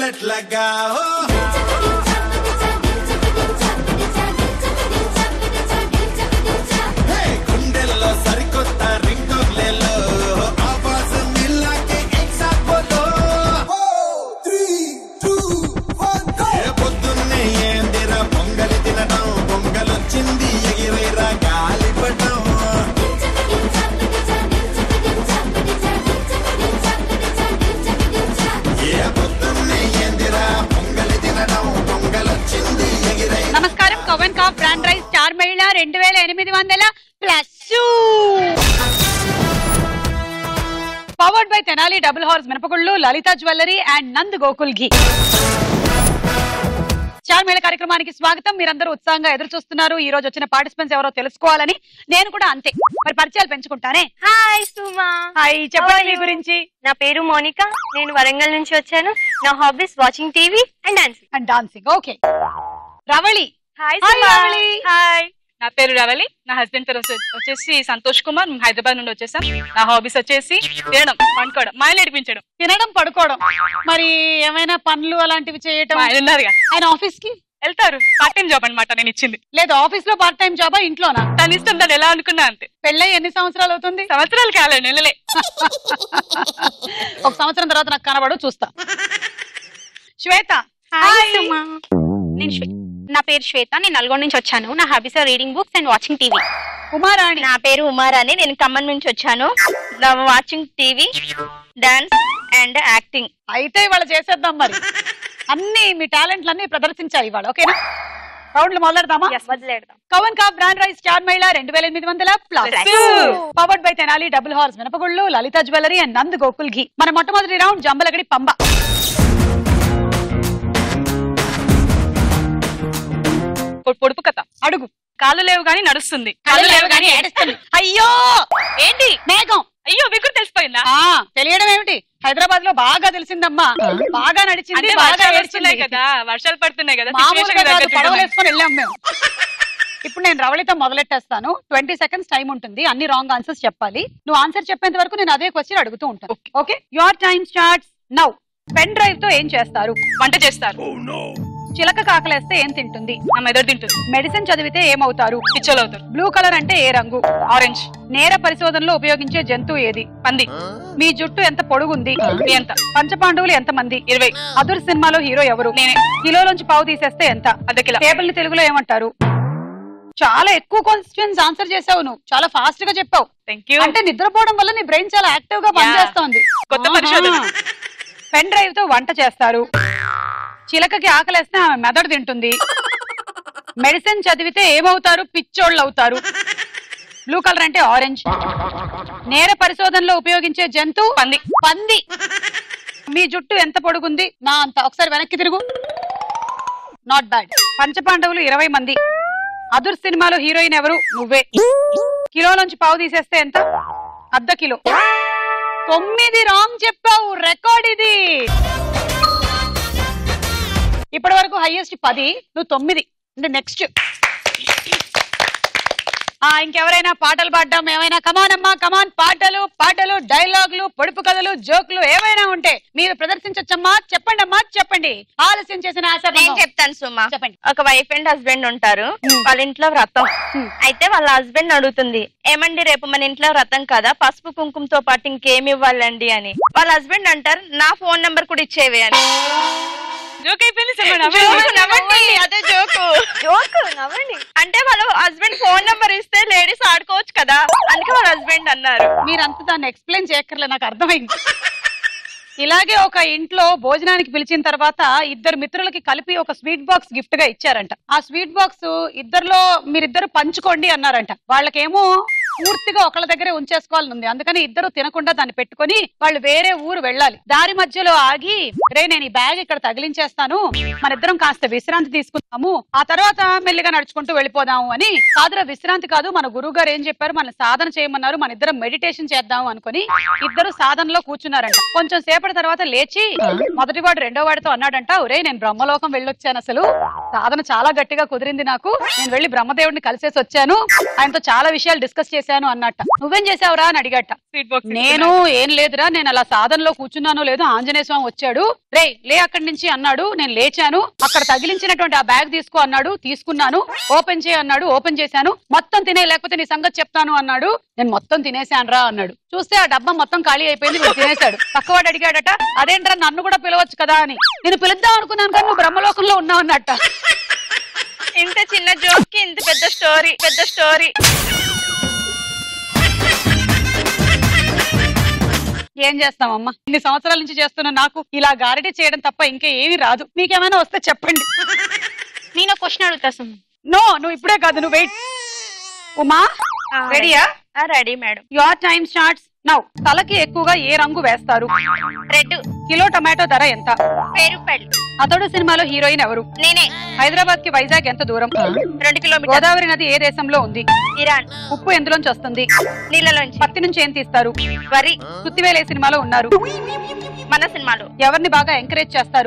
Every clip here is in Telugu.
బుల్లెట్ లగా ఓ హే, గుండెల్లో సరికొత్త రింగోగ్లేలో ఆవాజ్ మిల్లాకే ఎగ్జాక్ట్ బోలో ఏ పొద్దున్నే ఏందిరా పొంగలి తినడం పొంగలొచ్చింది ఎగిరైరా గాలిపటం ఏ పొద్దున్నే ఏందిరా పొంగలి తినడం పొంగలొచ్చింది ఎగిరైరా నమస్కారం కవన్ కాఫ్ బ్రాండ్ రైస్ స్టార్ మహిళ రెండు వేల ఎనిమిది వందల plus powered by Tenali double horse మినపగుళ్ళు Lalitha jewellery and Nand Gokul ghee star mela కార్యక్రమానికి స్వాగతం మీరందరూ ఉత్సాహంగా ఎదురు చూస్తున్నారు ఈ రోజు వచ్చిన పార్టిసిపెంట్స్ ఎవరో తెలుసుకోవాలని నేను కూడా అంతే మరి పరిచయాలు పెంచుకుంటానే హాయ్ సుమా హాయ్ చెప్పండి How మీ are you? గురించి నా పేరు మోనిక నేను వరంగల్ నుంచి వచ్చాను నా hobbies watching TV and dancing and dancing okay Ravali hi Hi, Suma Ravali. Hi నా పేరు రవలి నా హస్బెండ్ పేరు వచ్చే- వచ్చేసి సంతోష్ కుమార్ మేము హైదరాబాద్ నుండి వచ్చేసాం నా హాబీస్ వచ్చేసి తినడం పండుకోవడం మా ఆయన నడిపించడం తినడం పడుకోవడం మరి ఏమైనా పనులు అలాంటివి చేయటం మా ఆయన ఉన్నారుగా ఆయన ఆఫీస్ కి వెళ్తారు పార్ట్ టైం జాబ్ అనమాట నేను ఇచ్చింది లేదు ఆఫీస్ లో పార్ట్ టైం జాబా ఇంట్లోనా తన ఇష్టం దాన్ని ఎలా అనుకున్నా అంతే పెళ్ళై ఎన్ని సంవత్సరాలు అవుతుంది సంవత్సరాలు కాలేదు నెలలే ఒక సంవత్సరం తర్వాత నాకు కనబడు చూస్తా శ్వేత హాయ్ సుమా నేను శ్వే- నా పేరు శ్వేత నేను నల్గొండ నుంచి వచ్చాను నా hobbies reading books and watching TV Umarani నా పేరు ఉమారాణి నేను ఖమ్మం నుంచి వచ్చాను నా watching TV dance and acting అయితే ఇవాళ చేసేద్దాం మరి అన్ని మీ టాలెంట్లు అన్ని ప్రదర్శించాలి ఇవాళ ఓకేనా రౌండ్లు మొదలెడదామా వదిలేడదాం కవన్ కాప్ బ్రాండ్ రైస్ స్టార్ మహిళ రెండు వేల ఎనిమిది వందల plus Plus. Powered by Tenali double horse మినపగుళ్ళు Lalitha jewellery and Nand Gokul ghee మన మొట్టమొదటి రౌండ్ జంబలగడి పంబ పొ- పొడుపు కథ అడుగు కాళ్ళు లేవు గానీ నడుస్తుంది కళ్ళు లేవు కానీ ఏడుస్తుంది అయ్యో ఏంటి మేఘం అయ్యో మీకు కూడా తెలిసిపోయిందా ఆ తెలియడం ఏమిటి హైదరాబాద్ లో బాగా తెలిసిందమ్మా బాగా నడిచింది అంటే బాగా వర్షాలు ఏడ్చింది వస్తున్నాయి కదా వర్షాలు పడుతున్నాయి కదా మామూలుగా situation కాదు తగ్గట్టు పడవలు ఉండమని. వేసుకొని వెళ్ళాం మేము ఇప్పుడు నేను రవళితో మొదలెట్టేస్తాను ట్వంటీ సెకండ్స్ టైం ఉంటుంది అన్ని రాంగ్ ఆన్సర్స్ చెప్పాలి నువ్వు ఆన్సర్ చెప్పేంత వరకు నేను అదే క్వశ్చన్ అడుగుతూ ఉంటాను okay your time starts now pen drive తో ఏం చేస్తారు వంట చేస్తారు చిలక కాకలేస్తే ఏం తింటుంది నా మెదడు తింటుంది మెడిసిన్ చదివితే ఏమవుతారు పిచ్చోలు అవుతారు బ్లూ కలర్ అంటే ఏ రంగు ఆరెంజ్ నేర పరిశోధనలో ఉపయోగించే జంతువు ఏది పంది మీ జుట్టు ఎంత పొడుగుంది మీ ఎంత పంచపాండవులు ఎంత మంది ఇరవై అదుర్ సినిమాలో హీరో ఎవరు నేనే కిలోలోంచి పావు తీసేస్తే ఎంత అర్ధ కిలో టేబుల్ ని తెలుగులో ఏమంటారు చాలా ఎక్కువ క్వశ్చన్స్ ఆన్సర్ చేసావు నువ్వు చాలా ఫాస్ట్ గా చెప్పావు థ్యాంక్ యూ అంటే నిద్రపోవడం వల్ల నీ బ్రెయిన్ చాలా యాక్టివ్ గా పనిచేస్తోంది కొత్త పరిశోధన. పెన్ డ్రైవ్ తో వంట చేస్తారు చిలకకి ఆకలేస్తే ఆమె మెదడు తింటుంది మెడిసిన్ చదివితే ఏమవుతారు పిచ్చోళ్ళు అవుతారు బ్లూ కలర్ అంటే ఆరెంజ్ నేర పరిశోధనలో ఉపయోగించే జంతువు పంది పంది మీ జుట్టు ఎంత పొడుగుంది నా అంత ఒకసారి వెనక్కి తిరుగు నాట్ బ్యాడ్ పంచపాండవులు ఇరవై మంది అదుర్ సినిమాలో హీరోయిన్ ఎవరు నువ్వే కిలోలోంచి పావు తీసేస్తే ఎంత అర్ధ కిలో తొమ్మిది రాంగ్ చెప్పావు రికార్డ్ ఇది ఇప్పటి వరకు హైయెస్ట్ పది నువ్వు తొమ్మిది అంటే నెక్స్ట్ ఆ ఇంకెవరైనా పాటలు పాడడం ఏమైనా కమాన్ అమ్మా కమాన్ పాటలు పాటలు డైలాగులు పొడుపు కథలు జోకులు ఏమైనా ఉంటే మీరు ప్రదర్శించొచ్చమ్మా చెప్పండి అమ్మా చెప్పండి ఆలస్యం చేసిన ఆశ నేను చెప్తాను సుమా చెప్పండి ఒక వైఫ్ అండ్ హస్బెండ్ ఉంటారు వాళ్ళ ఇంట్లో వ్రతం అయితే వాళ్ళ హస్బెండ్ అడుగుతుంది ఏమండి రేపు మన ఇంట్లో వ్రతం కదా పసుపు కుంకుమతో పాటు ఇంకేమి ఇవ్వాలండి అని వాళ్ళ హస్బెండ్ అంటారు నా ఫోన్ నంబర్ కూడా ఇచ్చేవి అని జోక్ అయిపోయింది సినిమా జోకు నవ్వండి అదే జోకు జోకు నవ్వండి అంటే వాళ్ళ హస్బెండ్ ఫోన్ నంబర్ ఇస్తే లేడీస్ ఆడుకోవచ్చు కదా అందుకే వాళ్ళ హస్బెండ్ అన్నారు మీరంతా దాన్ని ఎక్స్ప్లెయిన్ చేయక్కర్లే నాకు అర్థమైంది ఇలాగే ఒక ఇంట్లో భోజనానికి పిలిచిన తర్వాత ఇద్దరు మిత్రులకి కలిపి ఒక స్వీట్ బాక్స్ గిఫ్ట్ గా ఇచ్చారంట ఆ స్వీట్ బాక్స్ ఇద్దరిలో మీరిద్దరు పంచుకోండి అన్నారంట వాళ్ళకేమో పూర్తిగా ఒకళ్ళ దగ్గరే ఉంచేసుకోవాలని ఉంది అందుకని ఇద్దరు తినకుండా దాన్ని పెట్టుకొని వాళ్ళు వేరే ఊరు వెళ్ళాలి దారి మధ్యలో ఆగి రే నేను ఈ బ్యాగ్ ఇక్కడ తగిలించేస్తాను మన ఇద్దరం కాస్త విశ్రాంతి తీసుకుందాము ఆ తర్వాత మెల్లిగా నడుచుకుంటూ వెళ్ళిపోదాము అని కాదురా విశ్రాంతి కాదు మన గురువు గారు ఏం చెప్పారు మన సాధన చేయమన్నారు మన ఇద్దరం మెడిటేషన్ చేద్దాము అనుకుని ఇద్దరు సాధనలో కూర్చున్నారంట కొంచెం సేపటి తర్వాత లేచి మొదటి వాడు రెండో వాడితో అన్నాడంట ఒరే నేను బ్రహ్మలోకం వెళ్ళొచ్చాను అసలు సాధన చాలా గట్టిగా కుదిరింది నాకు నేను వెళ్ళి బ్రహ్మదేవుడిని కలిసేసి వచ్చాను ఆయనతో చాలా విషయాలు డిస్కస్ చేశాను అన్నట్ట నువ్వేం చేసావురా అని అడిగట స్వీట్ బాక్స్ నేను ఏం లేదురా నేను అలా సాధనలో కూర్చున్నానో లేదో ఆంజనేయ స్వామి వచ్చాడు రే లే అక్కడి నుంచి అన్నాడు నేను లేచాను అక్కడ తగిలించినటువంటి ఆ బ్యాగ్ తీసుకో అన్నాడు తీసుకున్నాను ఓపెన్ చేయి అన్నాడు ఓపెన్ చేశాను మొత్తం తినే లేకపోతే నీ సంగతి చెప్తాను అన్నాడు నేను మొత్తం తినేశాను రా అన్నాడు చూస్తే ఆ డబ్బా మొత్తం ఖాళీ అయిపోయింది వీడు తినేశాడు పక్కవాడు అడిగాడట అదేంట్రా నన్ను కూడా పిలవచ్చు కదా అని నేను పిలుద్దాం అనుకున్నాను కానీ నువ్వు బ్రహ్మలోకంలో ఉన్నావు అన్నట్ట ఇంత చిన్న జోక్ కి ఇంత పెద్ద స్టోరీ పెద్ద స్టోరీ ఏం చేస్తామమ్మా ఇన్ని సంవత్సరాల నుంచి చేస్తున్న నాకు ఇలా గారడి చేయడం తప్ప ఇంకా ఏమీ రాదు మీకేమైనా వస్తే చెప్పండి నేను క్వశ్చన్ అడుగుతా సుమ్ నో నువ్వు ఇప్పుడే కాదు నువ్వు వెయిట్ ఉమా రెడీయా ready madam your time starts now తలకి ఎక్కువగా ఏ రంగు వేస్తారు రెడ్ కిలో టమాటో ధర ఎంత వెయ్యి రూపాయలు అతడు సినిమాలో హీరోయిన్ ఎవరు నేనే హైదరాబాద్ కి వైజాగ్ ఎంత దూరం రెండు కిలోమీటర్ గోదావరి నది ఏ దేశంలో ఉంది ఇరాన్ ఉప్పు ఎందులోంచి వస్తుంది నీళ్ళలోంచి పత్తి నుంచి ఏం తీస్తారు వరి సుత్తివేలే సినిమాలో ఉన్నారు మన సినిమాలో ఎవరిని బాగా ఎంకరేజ్ చేస్తారు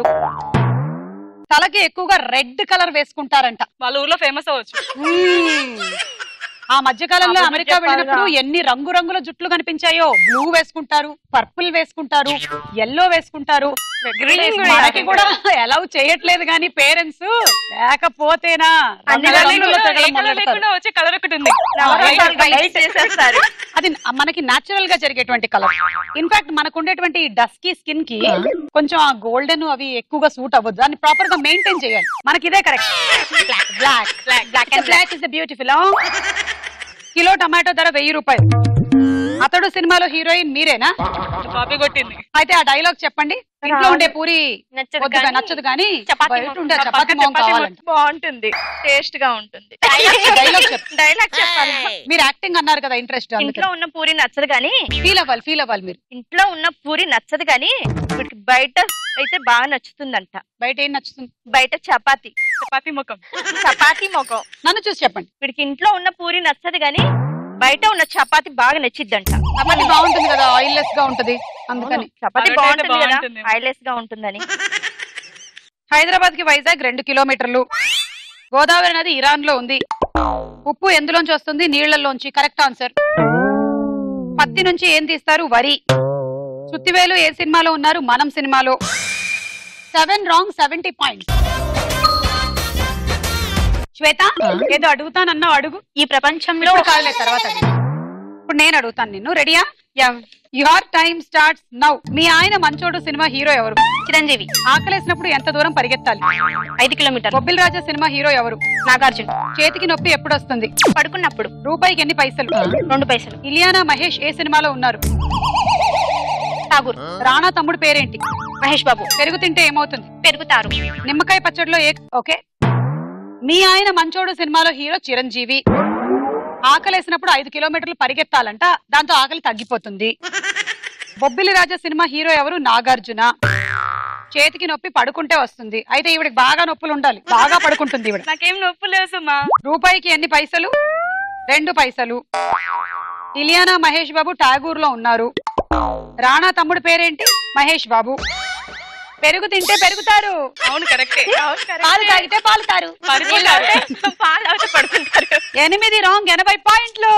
తలకి ఎక్కువగా రెడ్ కలర్ వేసుకుంటారంట వాళ్ళ ఊర్లో ఫేమస్ అవ్వచ్చు మ్మ్. ఆ మధ్య కాలంలో అబద్ధం అమెరికా చెప్పాలిగా. వెళ్ళినప్పుడు ఎన్ని రంగురంగుల జుట్లు కనిపించాయో బ్లూ వేసుకుంటారు పర్పుల్ వేసుకుంటారు ఎల్లో వేసుకుంటారు Green కూడా. మనకి కూడా అలౌ చేయట్లేదు కానీ పేరెంట్స్ లేకపోతేనా అన్ని రంగురంగుల రంగులు తెగలు ఏ కలర్ మొదలెడతారు. లేకుండా వచ్చే కలర్ ఒకటి ఉంది నవరసాలు White, బయట white. చేసేస్తారు అది మనకి నాచురల్ గా జరిగేటువంటి కలర్ ఇన్ఫాక్ట్ మనకు ఉండేటువంటి డస్కీ స్కిన్ కి కొంచెం ఆ గోల్డెన్ అవి ఎక్కువగా సూట్ అవ్వదు దాన్ని ప్రాపర్ గా మెయింటైన్ చేయాలి మనకి ఇదే correct black black black and black is beautiful kilo tomato ధర వెయ్యి రూపాయలు అతడు సినిమాలో హీరోయిన్ మీరేనా కాపీ కొట్టింది అయితే ఆ డైలాగ్ చెప్పండి ఇంట్లో ఉండే పూరి నచ్చదు వద్దుగా కానీ నచ్చదు కానీ చపాతీ బయట ఉండే మొత్తం చపాతీ మొహం చపాతీ కావాలంట మొత్తం బాగుంటుంది టేస్ట్ గా ఉంటుంది డైలాగ్ చెప్పు డైలాగ్ చెప్పాలి మీరు యాక్టింగ్ అన్నారు కదా ఇంట్రెస్ట్ ఇంట్లో ఉన్న పూరి నచ్చదు కానీ ఫీల్ అవ్వాలి ఫీల్ అవ్వాలి మీరు ఇంట్లో ఉన్న పూరి నచ్చదు కానీ వీడికి బయట అయితే బాగా నచ్చుతుందంట బయట ఏం నచ్చుతుంది బయట చపాతి చపాతీ ముఖం చపాతి మొఖం నన్ను చూసి చెప్పండి వీడికి ఇంట్లో ఉన్న పూరి నచ్చదు కానీ బయట ఉన్న చపాతి బాగా నచ్చిద్దంట చపాతీ బాగుంటుంది కదా ఆయిల్ లెస్ గా ఉంటది అందుకని చపాతి పరోటా అయితే బాగుంటుంది కదా బాగుంటుంది. హైలెస్ గా ఉంటుందని హైదరాబాద్ కి వైజాగ్ రెండు కిలోమీటర్లు గోదావరి నది ఇరాన్ లో ఉంది ఉప్పు ఎందులోంచి వస్తుంది నీళ్లలోంచి కరెక్ట్ ఆన్సర్ పత్తి నుంచి ఏం తీస్తారు వరి సుత్తివేలు ఏ సినిమాలో ఉన్నారు మనం సినిమాలో seven wrong seventy points Shweta ఏదో అడుగుతానన్నావు అడుగు ఈ ప్రపంచంలో ఇప్పుడు కాదులే తర్వాత అడుగు. ఇప్పుడు నేను అడుగుతాను నిన్ను రెడీయా యువర్ టైం స్టార్ట్స్ నౌ మీ ఆయన మంచోడు సినిమా హీరో ఎవరు చిరంజీవి ఆకలేసినప్పుడు ఎంత దూరం పరిగెత్తాలి ఐదు kilometre Bobbili Raja cinema hero ఎవరు నాగార్జున చేతికి నొప్పి ఎప్పుడు వస్తుంది పడుకున్నప్పుడు రూపాయికి ఎన్ని పైసలు రెండు పైసలు ఇలియానా మహేష్ ఏ సినిమాలో ఉన్నారు ఠాగూర్ రాణా తమ్ముడు పేరేంటి మహేష్ బాబు పెరుగు తింటే ఏమవుతుంది పెరుగుతారు నిమ్మకాయ పచ్చడిలో ఏ ఓకే మీ ఆయన మంచోడు సినిమాలో హీరో చిరంజీవి ఆకలేసినప్పుడు ఐదు కిలోమీటర్లు పరిగెత్తాలంట దాంతో ఆకలి తగ్గిపోతుంది బొబ్బిలి రాజా సినిమా హీరో ఎవరు నాగార్జున చేతికి నొప్పి పడుకుంటే వస్తుంది అయితే ఈవిడకి బాగా నొప్పులు ఉండాలి బాగా పడుకుంటుంది ఈవిడ నాకేం నొప్పి లేదు సుమా రూపాయికి ఎన్ని పైసలు రెండు పైసలు ఇలియానా మహేష్ బాబు ఠాగూర్ లో ఉన్నారు రాణా తమ్ముడు పేరేంటి మహేష్ బాబు పెరుగు తింటే పెరుగుతారు అవును కరెక్టే పాలు తాగితే పాలుతారు పడిపోతారు పాలు తాగితే పడుకుంటారు ఎనిమిది రాంగ్ ఎనభై పాయింట్లు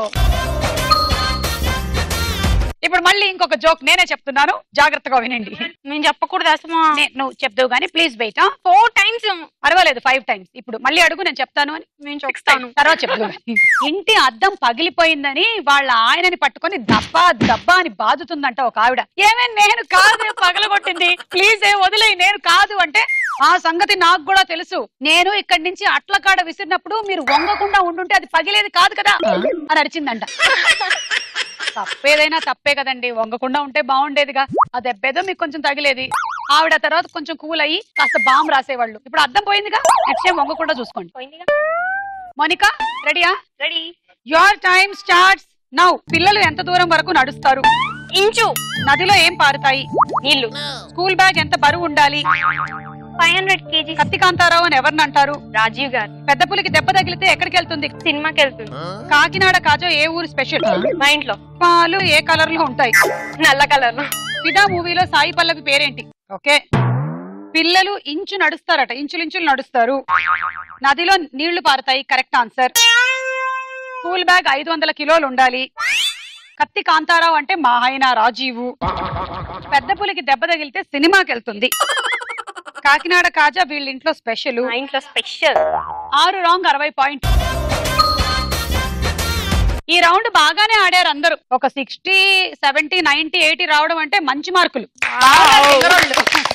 ఇప్పుడు మళ్ళీ ఇంకొక జోక్ నేనే చెప్తున్నాను జాగ్రత్తగా వినండి మేము చెప్పకూడదు అసలు నే- నువ్వు చెప్తావు కానీ ప్లీజ్ వెయిట్ ఫోర్ టైమ్స్ పర్వాలేదు ఫైవ్ టైమ్స్ ఇప్పుడు మళ్ళీ అడుగు నేను చెప్తాను అని మేము చెప్తాను తర్వాత చెప్తాను ఇంటి అద్దం పగిలిపోయిందని వాళ్ళ ఆయనని పట్టుకొని దబ్బా దబ్బా అని బాదుతుందంట ఒక ఆవిడ ఏమే నేను కాదు పగలగొట్టింది ప్లీజ్ ఏ వదిలేయి నేను కాదు అంటే ఆ సంగతి నాకు కూడా తెలుసు నేను ఇక్కడి నుంచి అట్ల కాడ విసిరినప్పుడు మీరు వంగకుండా ఉండుంటే అది పగిలేది కాదు కదా అని అరిచిందంట తప్పేదైనా తప్పే కదండి వంగకుండా ఉంటే బాగుండేదిగా ఆ దెబ్బేదో మీకు కొంచెం తగిలేది ఆవిడ తర్వాత కొంచెం కూల్ అయ్యి కాస్త బాంబు రాసేవాళ్ళు ఇప్పుడు అద్దం పోయిందిగా నెక్స్ట్ టైం వంగకుండా చూసుకోండి పోయిందిగా మోనికా రెడీయా ready your time starts now పిల్లలు ఎంత దూరం వరకు నడుస్తారు ఇంచు నదిలో ఏం పారుతాయి నీళ్లు స్కూల్ బ్యాగ్ ఎంత బరువు ఉండాలి ఫైవ్ హండ్రెడ్ కేజీ కత్తి కాంతారావు అని ఎవరిని అంటారు రాజీవ్ గారు పెద్ద పులికి దెబ్బ తగిలితే ఎక్కడికి వెళ్తుంది సినిమాకి వెళ్తుంది కాకినాడ కాజో ఏ ఊరు స్పెషల్ మా ఇంట్లో పాలు ఏ కలర్ లో ఉంటాయి నల్ల కలర్ లో ఫిదా మూవీలో సాయి పల్లవి పేరేంటి ఓకే పిల్లలు ఇంచు నడుస్తారట ఇంచులు ఇంచులు నడుస్తారు నదిలో నీళ్లు పారుతాయి కరెక్ట్ ఆన్సర్ స్కూల్ బ్యాగ్ ఐదు వందల కిలోలు ఉండాలి కత్తి కాంతారావు అంటే మా ఆయన రాజీవు పెద్ద పులికి దెబ్బ తగిలితే సినిమాకి వెళ్తుంది కాకినాడ కాజా వీళ్ళ ఇంట్లో స్పెషల్ మా ఇంట్లో స్పెషల్ ఆరు రాంగ్ అరవై పాయింట్ ఈ రౌండ్ బాగానే ఆడారు అందరూ ఒక సిక్స్టీ సెవెంటీ నైన్టీ ఎయిటీ రావడం అంటే మంచి మార్కులు బాగా ఎగరోళ్ళు.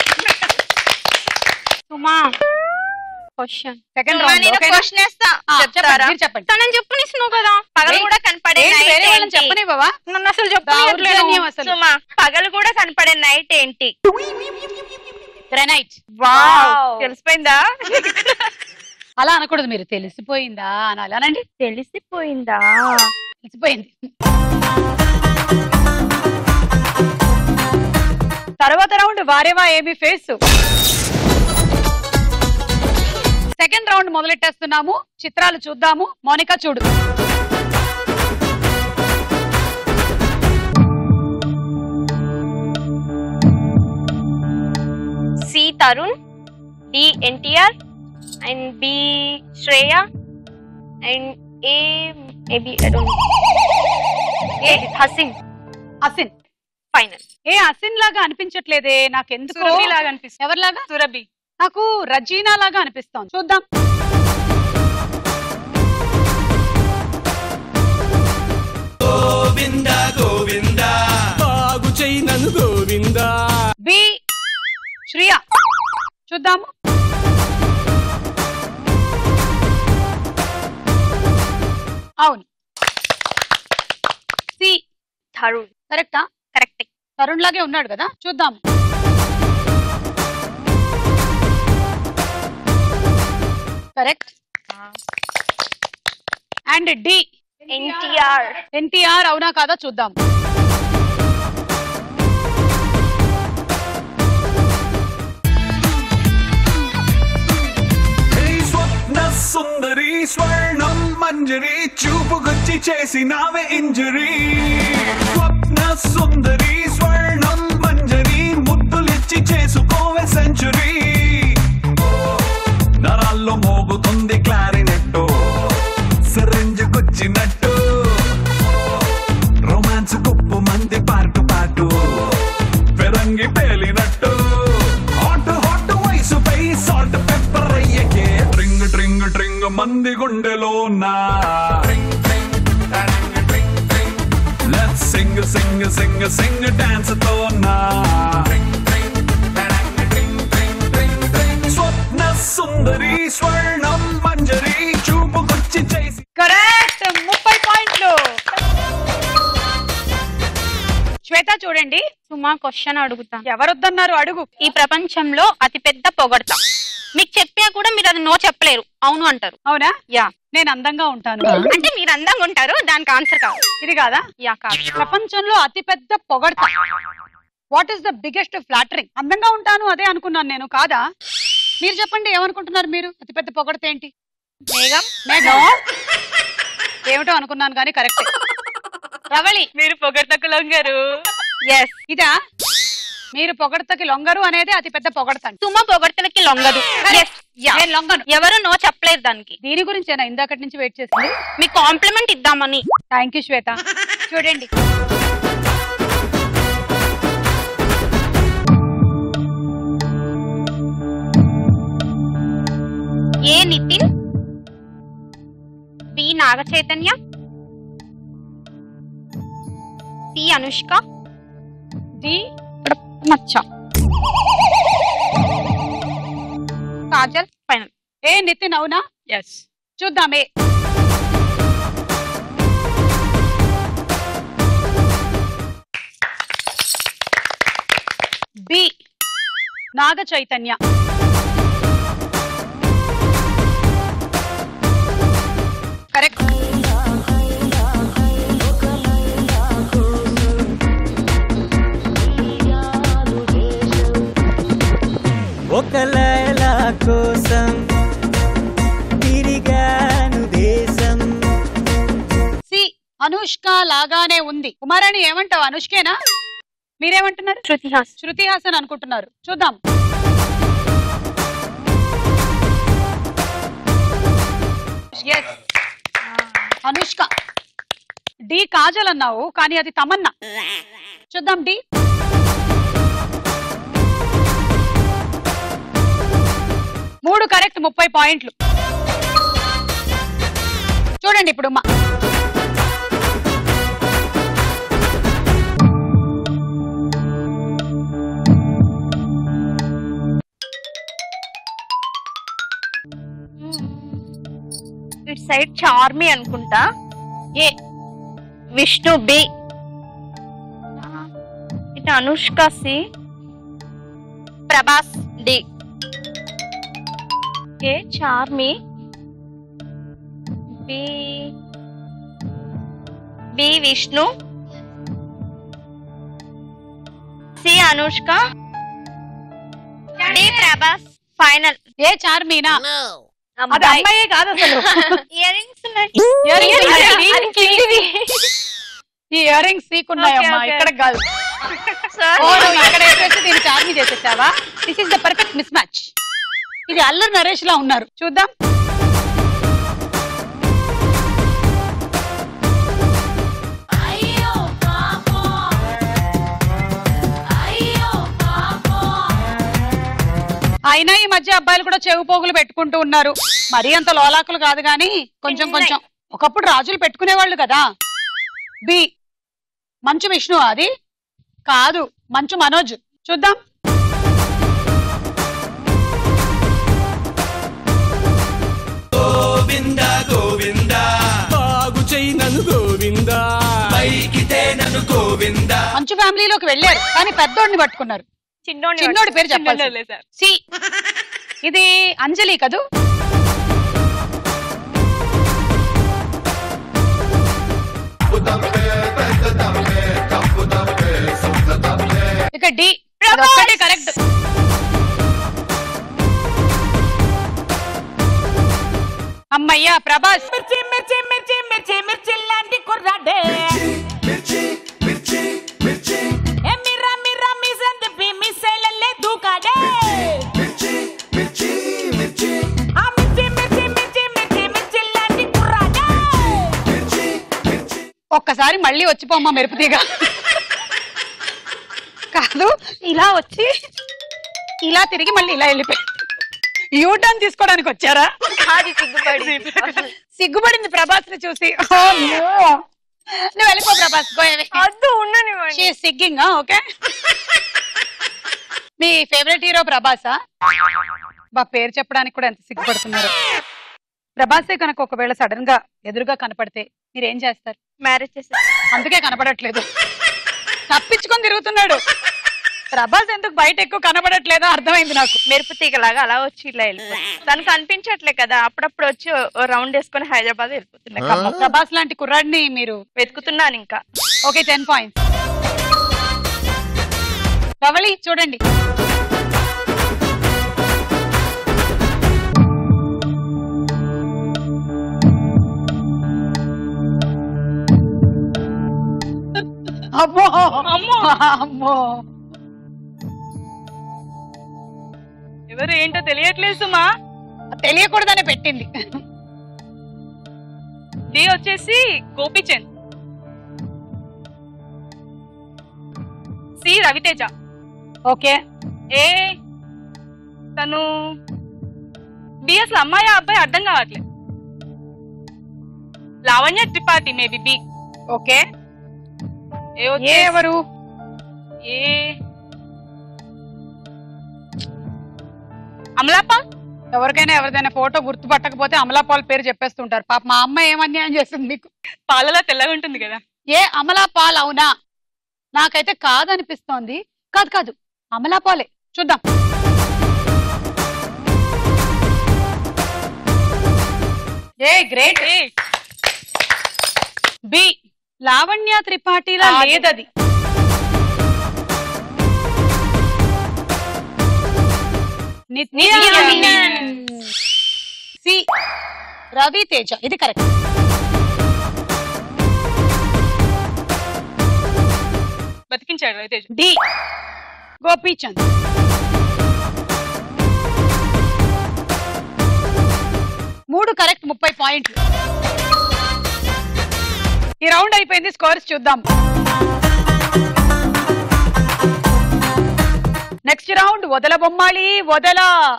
Suma question second Suma, round నేను ఓకేనా? క్వశ్చన్ వేస్తా ఆ, చెప్పండి చెప్తారా మీరు చెప్పండి తనని చెప్పనిస్తున్నావు కదా పగలు కూడా కనపడే ఏంటి, నైట్ వేరే వాళ్ళని ఏంటి? చెప్పనివ్వవా నన్ను అసలు దౌర్జన్యం చెప్పలేదు అసలు సుమా పగలు కూడా కనపడే నైట్ ఏంటి గ్రెనైట్ తెలిసిపోయిందా అలా అనకూడదు మీరు తెలిసిపోయిందా అనాలి అనండి తెలిసిపోయిందా తెలిసిపోయింది తర్వాత రౌండ్ వారేవా ఏమి ఫేస్ సెకండ్ రౌండ్ మొదలెట్టేస్తున్నాము చిత్రాలు చూద్దాము మౌనిక చూడు C Tarun D NTR and B Shreya and A maybe A హసిన్ అసిన్ ఫైనల్ ఏ అసిన్ లాగా అనిపించట్లేదే నాకెందుకు సురభి లాగా అనిపిస్తుంది ఎవరిలాగా సురభి నాకు రజీనా లాగా అనిపిస్తోంది చూద్దాం గోవింద గోవింద బాగు చెయ్యి నన్ను గోవిందా బి శ్రియ చూద్దాము అవును సి తరుణ్ కరెక్టా కరెక్ట్ తరుణ్ లాగే ఉన్నాడు కదా చూద్దాం correct and D NTR NTR అవునా కాదా చూద్దాం స్వప్న సుందరి స్వర్ణం మంజరి చూపుకొచ్చి చేసినావే ఇంజరీ స్వప్న సుందరి స్వర్ణం మంజరి ముద్దులిచ్చి చేసుకోవే సెంచురీ నరాల్లో మోగుతుంది క్లారినెట్టు సిరింజుకొచ్చినట్టు రొమాన్స్ కుప్పు మంది పాటు పాటు పెరంగి పేలినట్టు హాట్ హాట్ వయసుపై సాల్ట్ పెప్పర్ అయ్యకే డ్రింగ్ డ్రింగ్ డ్రింగ్ మంది గుండెలో నా let's sing sing sing sing dance తో నా స్వప్న సుందరి స్వర్ణం మంజరి చూపుకొచ్చి చేసి కరెక్ట్ ముప్పై పాయింట్లు శ్వేత చూడండి సుమా క్వశ్చన్ అడుగుతాను ఎవరొద్దన్నారు అడుగు ఈ ప్రపంచంలో అతిపెద్ద పొగడత మీకు చెప్పినా కూడా మీరు అది నో చెప్పలేరు అవును అంటారు అవునా యా నేను అందంగా ఉంటాను అంటే మీరు అందంగా ఉంటారు దానికి ఆన్సర్ కాదు ఇది కాదా యా కాదు ప్రపంచంలో అతిపెద్ద పొగడత what is the biggest flattering అందంగా ఉంటాను అదే అనుకున్నాను నేను కాదా మీరు చెప్పండి ఏమనుకుంటున్నారు మీరు అతిపెద్ద పొగడత ఏంటి మేఘం మేఘం ఏమిటో అనుకున్నాను కానీ కరెక్ట్ రవళి మీరు పొగడ్తకు లొంగారు ఎస్ ఇదా మీరు పొగడతకి లొంగరు అనేది అతిపెద్ద పొగడత అంట. సుమా పొగడతలకి లొంగదు Yes, yeah. నేను లొంగను ఎవరు నో చెప్పలేరు దానికి దీని గురించేనా ఇందాకటి నుంచి వెయిట్ చేసింది మీకు కాంప్లిమెంట్ ఇద్దామని థ్యాంక్ యూ శ్వేత చూడండి A Nithin B Naga Chaitanya C Anushka D మచ్చ కాజల్ ఫైనల్ ఏ నితిన్ అవునా ఎస్ చూద్దామే బి నాగ చైతన్య కరెక్ట్ ఒక లైలా కోసం తిరిగాను దేశం సి అనుష్క లాగానే ఉంది కుమారాణి ఏమంటావు అనుష్కేనా మీరేమంటున్నారు శృతి హాస్ శృతి హాసన్ అనుకుంటున్నారు చూద్దాం డి కాజల్ అన్నావు కానీ అది తమన్నా చూద్దాం డి మూడు కరెక్ట్ ముప్పై పాయింట్లు చూడండి ఇప్పుడు మా ఇటు సైడ్ చార్మి అనుకుంటా ఏ విష్ణు బి ఇటు Anushka C Prabhas D A Charmi B B Vishnu C Anushka D Prabhas final A చార్మీనా అది అమ్మాయే కాదు అసలు ఇయర్ రింగ్స్ ఉన్నాయి Earrings ఉన్నాయి. అది కిందివి. ఈ ఇయర్ రింగ్స్ సీకున్నాయమ్మా Okay, okay. ఇక్కడ కాదు Sorry. ఓ, నువ్వు ఇక్కడ వేసేసి దీన్ని చార్మి చేసేసావా this is the perfect mismatch ఇది అల్లరి నరేష్ లా ఉన్నారు చూద్దాం అయినా ఈ మధ్య అబ్బాయిలు కూడా చెవు పోగులు పెట్టుకుంటూ ఉన్నారు మరీ అంత లోలాకులు కాదు కానీ కొంచెం కొంచెం ఒకప్పుడు రాజులు పెట్టుకునేవాళ్ళు కదా బి మంచు విష్ణు అది కాదు మంచు మనోజ్ చూద్దాం గోవింద గోవింద బాగు చెయ్యి నన్ను గోవిందా పైకితే నన్ను గోవింద మంచు ఫ్యామిలీలోకి వెళ్ళారు కానీ పెద్దోడిని పట్టుకున్నారు చిన్నోడి చిన్నోడి పేరు చెప్పాలి చిన్నోళ్ళే సార్. సి ఇది అంజలి కదూ ఇక డి ఒక్కటే కరెక్ట్ అమ్మయ్యా ప్రభాస్ మిర్చి మిర్చి మిర్చి మిర్చి మిర్చి లాంటి కుర్రాడే మిర్చి మిర్చి మిర్చి ఏ మిర్రా మిర్రా మిసన్ తిప్పి మిస్సైలల్లే దూకాడే మిర్చి మిర్చి మిర్చి ఆ మిర్చి మిర్చి మిర్చి మిర్చి మిర్చి లాంటి కుర్రాడే మిర్చి మిర్చి ఒక్కసారి మళ్ళీ వచ్చిపోమ్మా మెరుపుతీగా కాదు ఇలా వచ్చి ఇలా తిరిగి మళ్ళీ ఇలా వెళ్ళిపోయి యూ టర్న్ తీసుకోవడానికి వచ్చారా కాదు సిగ్గుపడి సిగ్గుపడింది ప్రభాస్ ని చూసి ఓ, no. నువ్వు వెళ్ళిపో ప్రభాస్ వద్దు ఉండనివ్వండి సిగ్గింగ్ ఓకే మీ ఫేవరెట్ హీరో ప్రభాసా బా పేరు చెప్పడానికి కూడా ఎంత సిగ్గుపడుతున్నారు ప్రభాసే కనుక ఒకవేళ సడన్ గా ఎదురుగా కనపడితే మీరేం చేస్తారు మ్యారేజ్ చేసే అందుకే కనపడట్లేదు తప్పించుకొని తిరుగుతున్నాడు ప్రభాస్ ఎందుకు బయట ఎక్కువ కనపడట్లేదో అర్థమైంది నాకు మెరుపు తీగలాగా అలా వచ్చి ఇలా వెళ్ళిపోతుంది తనకు అనిపించట్లే కదా అప్పుడప్పుడు వచ్చి రౌండ్ వేసుకొని హైదరాబాద్ వెళ్ళిపోతున్నాయి ఖమ్మం. ప్రభాస్ లాంటి కుర్రాడిని మీరు వెతుకుతున్నాను ఇంకా ఓకే టెన్ పాయింట్స్ రవళి చూడండి అమ్మో అమ్మో అమ్మో ఎవరు ఏంటో తెలియట్లేదు సుమా తెలియకూడదని పెట్టింది డి వచ్చేసి Gopichand C Ravi Teja okay A తను బి అసలు అమ్మాయి అబ్బాయి అర్థం కావట్లేదు Lavanya Tripathi maybe B okay A A వచ్చేసి- ఎవరు ఏ అమలాపా ఎవరికైనా ఎవరిదైనా ఫోటో గుర్తుపట్టకపోతే అమలాపాల్ పేరు చెప్పేస్తుంటారు పాప మా అమ్మ ఏం అన్యాయం చేస్తుంది మీకు పాలలో తెల్లగా ఉంటుంది కదా ఏ అమలాపాల్ అవునా నాకైతే కాదనిపిస్తోంది కాదు కాదు అమలాపాలే చూద్దాం A great A B Lavanya త్రిపాఠిలా కాదు. లేదది నిత్య సి రవి తేజ ఇది కరెక్ట్ బతికించాడు రవితేజ డి గోపీచంద్ మూడు కరెక్ట్ ముప్పై పాయింట్లు ఈ రౌండ్ అయిపోయింది స్కోర్స్ చూద్దాం నెక్స్ట్ రౌండ్ వదల బొమ్మాలి వదల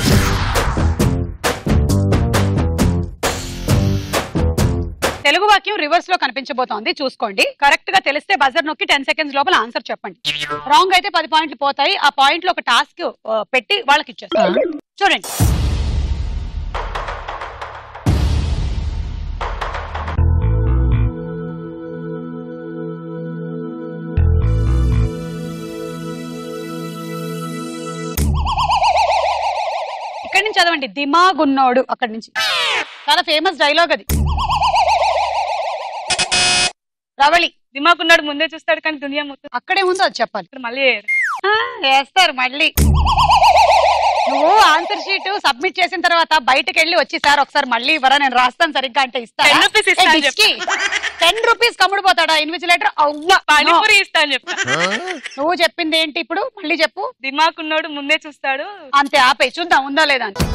తెలుగు వాక్యం రివర్స్ లో కనిపించబోతోంది చూసుకోండి కరెక్ట్ గా తెలిస్తే బజర్ నొక్కి టెన్ సెకండ్స్ లోపల ఆన్సర్ చెప్పండి రాంగ్ అయితే పది పాయింట్లు పోతాయి ఆ పాయింట్ లో ఒక టాస్క్ పెట్టి వాళ్ళకి ఇచ్చేస్తాం చూడండి ఇక్కడి నుంచి చదవండి దిమాగున్నోడు అక్కడి నుంచి చాలా ఫేమస్ డైలాగ్ అది రవళి దిమాకున్నాడు ముందే చూస్తాడు కానీ దునియా మొత్తం అక్కడే ఉందో అది చెప్పాలి ఇక్కడ మళ్ళీ ఆ, వేస్తారు మళ్ళీ నువ్వు ఆన్సర్ షీట్ సబ్మిట్ చేసిన తర్వాత బయటకు వెళ్ళి వచ్చి సార్ ఒకసారి మళ్ళీ ఇవ్వరా నేను రాస్తాను సరిగ్గా అంటే 10 rupees ఇస్తా అని టెన్ రూపీస్ కమ్ముడు పోతాడా ఇన్విజిలేటర్ అవ్వ పానీపూరి ఇస్తా అని చెప్తా నువ్వు చెప్పింది ఏంటి ఇప్పుడు మళ్ళీ చెప్పు దిమాకున్నాడు ముందే చూస్తాడు అంతే ఆపే చూద్దాం ఉందా లేదా అని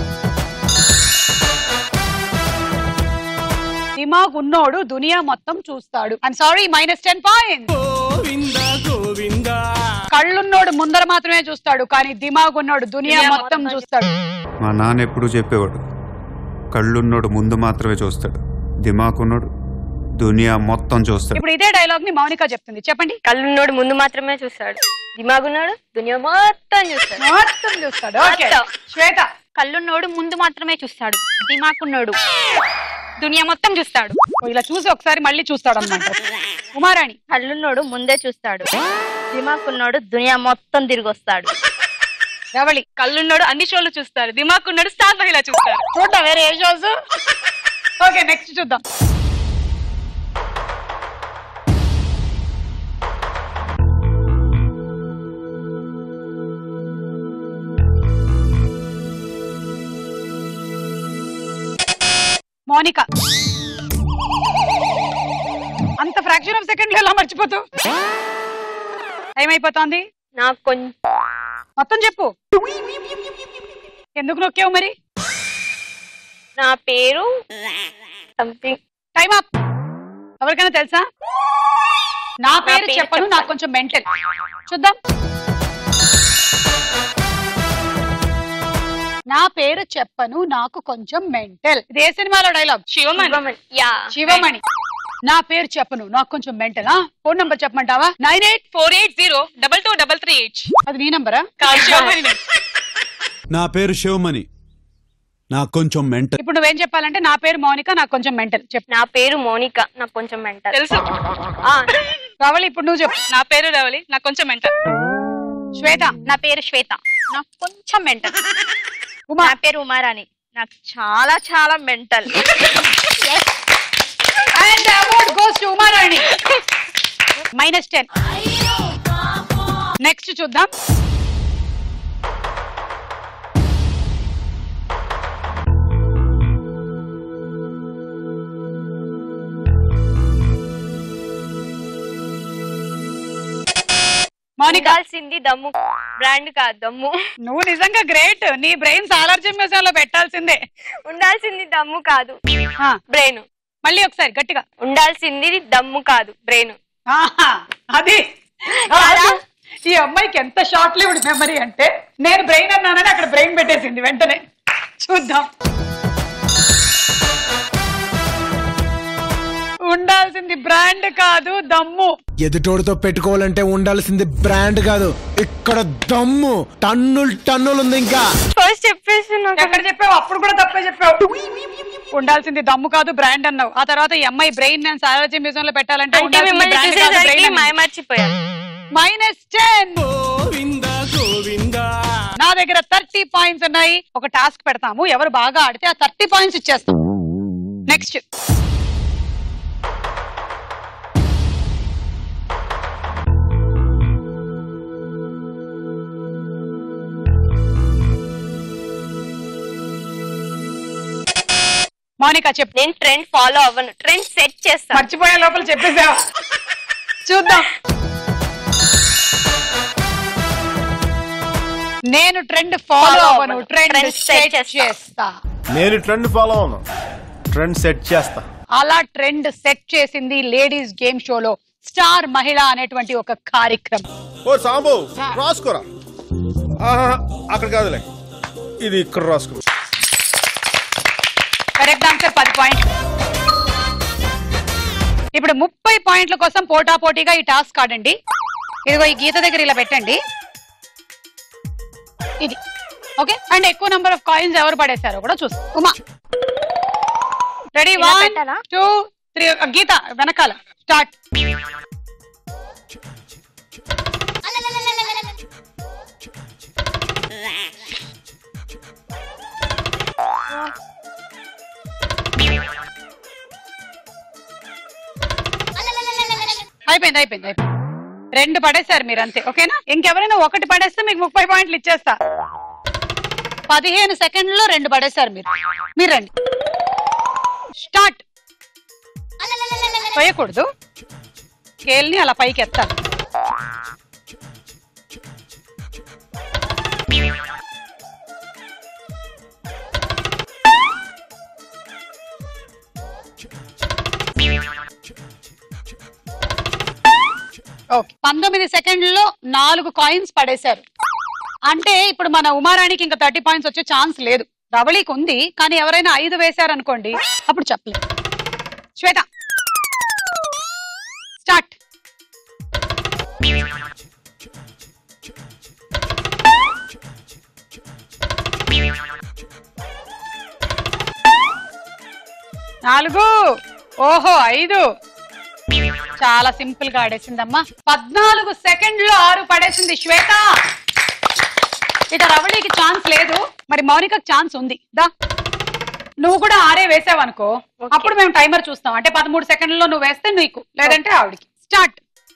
దిమాగ్ ఉన్నోడు దునియా మొత్తం చూస్తాడు I'm sorry minus ten point Govinda Govinda కళ్ళున్నోడు ముందర మాత్రమే చూస్తాడు కానీ దిమాగ్ ఉన్నోడు దునియా మొత్తం చూస్తాడు మా నాన్న ఎప్పుడూ చెప్పేవాడు కళ్ళున్నోడు ముందు మాత్రమే చూస్తాడు దిమాకున్నోడు దునియా మొత్తం చూస్తాడు ఇప్పుడు ఇదే డైలాగ్ ని మౌనిక చెప్తుంది చెప్పండి కళ్ళున్నోడు ముందు మాత్రమే చూస్తాడు దిమాగున్నాడు దునియా మొత్తం చూస్తాడు మొత్తం చూస్తాడు ఓకే మొత్తం. శ్వేత కళ్ళున్నోడు ముందు మాత్రమే చూస్తాడు దిమాకున్నోడు దునియా మొత్తం చూస్తాడు ఓ, ఇలా చూసి ఒకసారి మళ్ళీ చూస్తాడు అనమాట ఉమారాణి కళ్ళున్నోడు ముందే చూస్తాడు దిమాకున్నోడు దునియా మొత్తం తిరిగి వస్తాడు రవళి కళ్ళున్నాడు అన్ని షోలు చూస్తాడు దిమాకున్నాడు స్టార్ మహిళ చూస్తాడు చూద్దాం వేరే ఏ షోస్ ఓకే నెక్స్ట్ చూద్దాం మోనిక అంత ఫ్రాక్షన్ ఆఫ్ సెకండ్ ఎలా మర్చిపోతూ ఏమైపోతోంది నాకు కొంచెం మొత్తం చెప్పు ఎందుకు నొక్కావు మరి నా పేరు సంథింగ్ టైం అప్ ఎవరికైనా తెలుసా నా పేరు పేరు చెప్పను నాకు కొంచెం మెంటల్ చూద్దాం నా పేరు చెప్పను నాకు కొంచెం మెంటల్ ఇది ఏ సినిమాలో డైలాగ్ శివమణి యా శివమణి నా పేరు చెప్పను నాకు కొంచెం మెంటల్ ఫోన్ నంబర్ చెప్పమంటావా nine eight four eight zero double two double three eight అది నీ నంబరా శివమణి నా పేరు శివమణి నాకు కొంచెం మెంటల్ ఇప్పుడు నువ్వేం చెప్పాలంటే నా పేరు మౌనిక నాకు కొంచెం మెంటల్ చెప్పు నా పేరు మోనిక నాకు కొంచెం మెంటల్ తెలుసు రావాలి ఇప్పుడు నువ్వు చెప్పు నా పేరు రవలి నాకు కొంచెం మెంటల్ శ్వేత నా పేరు శ్వేత నాకు కొంచెం మెంటల్ ఉమా నా పేరు ఉమారాణి నాకు చాలా చాలా mental and award goes to Umarani minus ten next చూద్దాం మౌనిక ఉండాల్సింది దమ్ము బ్రాండ్ కాదు దమ్ము నువ్వు నిజంగా గ్రేట్ నీ బ్రెయిన్ సాలార్జీ మ్యూజియం లో పెట్టాల్సిందే ఉండాల్సింది దమ్ము కాదు ఆ, బ్రెయిన్ మళ్ళీ ఒకసారి గట్టిగా ఉండాల్సింది దమ్ము కాదు బ్రెయిన్ ఆహా, అది కాదా? ఈ అమ్మాయికి ఎంత షార్ట్ లివ్డ్ మెమరీ అంటే నేను బ్రెయిన్ అన్నానని అక్కడ బ్రెయిన్ పెట్టేసింది వెంటనే చూద్దాం ఉండాల్సింది బ్రాండ్ కాదు దమ్ము ఎదుటోడితో పెట్టుకోవాలంటే ఉండాల్సింది బ్రాండ్ కాదు ఇక్కడ దమ్ము టన్నులు టన్నులు ఉంది ఇంకా ఫస్ట్ చెప్పేసి నాకు ఎక్కడ చెప్పావు అప్పుడు కూడా తప్పే చెప్పావు ఉండాల్సింది దమ్ము కాదు బ్రాండ్ అన్నావు ఆ తర్వాత ఈ అమ్మాయి బ్రెయిన్ నేను సారాజీ మ్యూజియం లో పెట్టాలంటే అంటే ఉండాల్సింది మిమ్మల్ని brand కాదు, చూసేసరికి brain అన్నావు. మాయమర్చిపోయాను మైనస్ టెన్ గోవింద గోవింద నా దగ్గర థర్టీ పాయింట్స్ ఉన్నాయి ఒక టాస్క్ పెడతాము ఎవరు బాగా ఆడితే ఆ థర్టీ పాయింట్స్ ఇచ్చేస్తాం నెక్స్ట్ మౌనిక చెప్పు నేను ట్రెండ్ ఫాలో అవ్వను ట్రెండ్ సెట్ చేస్తాను మర్చిపోయే లోపల చెప్పేసావా చూద్దాం నేను ట్రెండ్ ఫాలో Follow అవ్వను అవ్వను. ట్రెండ్ Trend set సెట్ చేస్తా. చేస్తా నేను ట్రెండ్ ఫాలో అవును ట్రెండ్ సెట్ చేస్తా అలా ట్రెండ్ సెట్ చేసింది లేడీస్ గేమ్ షోలో స్టార్ మహిళ అనేటువంటి ఒక కార్యక్రమం ఓ సాంబు రాసుకోరా ఆహా, అక్కడ కాదులే ఇది ఇక్కడ రాసుకో కరెక్ట్ ఆన్సర్ పది పాయింట్ ఇప్పుడు ముప్పై పాయింట్ల కోసం పోటా పోటీగా ఈ టాస్క్ ఆడండి ఇదిగో ఈ గీత దగ్గర ఇలా పెట్టండి ఇది ఓకే అండ్ ఎక్కువ నెంబర్ ఆఫ్ కాయిన్స్ ఎవరు పడేశారో కూడా చూస్తాం ఉమా రెడీ ఇలా వన్ పెట్టాలా? టూ త్రీ గీత వెనకాల స్టార్ట్ అయిపోయింది అయిపోయింది అయిపోయింది రెండు పడేశారు మీరు అంతే ఓకేనా ఇంకెవరైనా ఒకటి పడేస్తే మీకు ముప్పై పాయింట్లు ఇచ్చేస్తా పదిహేను సెకండ్లో రెండు పడేశారు మీరు మీరు రండి స్టార్ట్ పోయకూడదు స్కేల్ని అలా పైకి ఎత్తాలి ఓకే పంతొమ్మిది సెకండ్లలో నాలుగు కాయిన్స్ పడేశారు అంటే ఇప్పుడు మన ఉమారాణికి ఇంకా థర్టీ పాయింట్స్ వచ్చే ఛాన్స్ లేదు రవళికి ఉంది కానీ ఎవరైనా ఐదు వేశారనుకోండి అప్పుడు చెప్పలేదు శ్వేత స్టార్ట్ నాలుగు ఓహో ఐదు చాలా సింపుల్ గా ఆడేసిందమ్మా పద్నాలుగు సెకండ్లు ఆరు పడేసింది శ్వేత ఇక రవళికి ఛాన్స్ లేదు మరి మౌనికకు ఛాన్స్ ఉంది దా నువ్వు కూడా ఆరే వేసావు అనుకో అప్పుడు మేము టైమర్ చూస్తాం అంటే పదమూడు సెకండ్లలో నువ్వు వేస్తే నీకు లేదంటే ఆవిడికి స్టార్ట్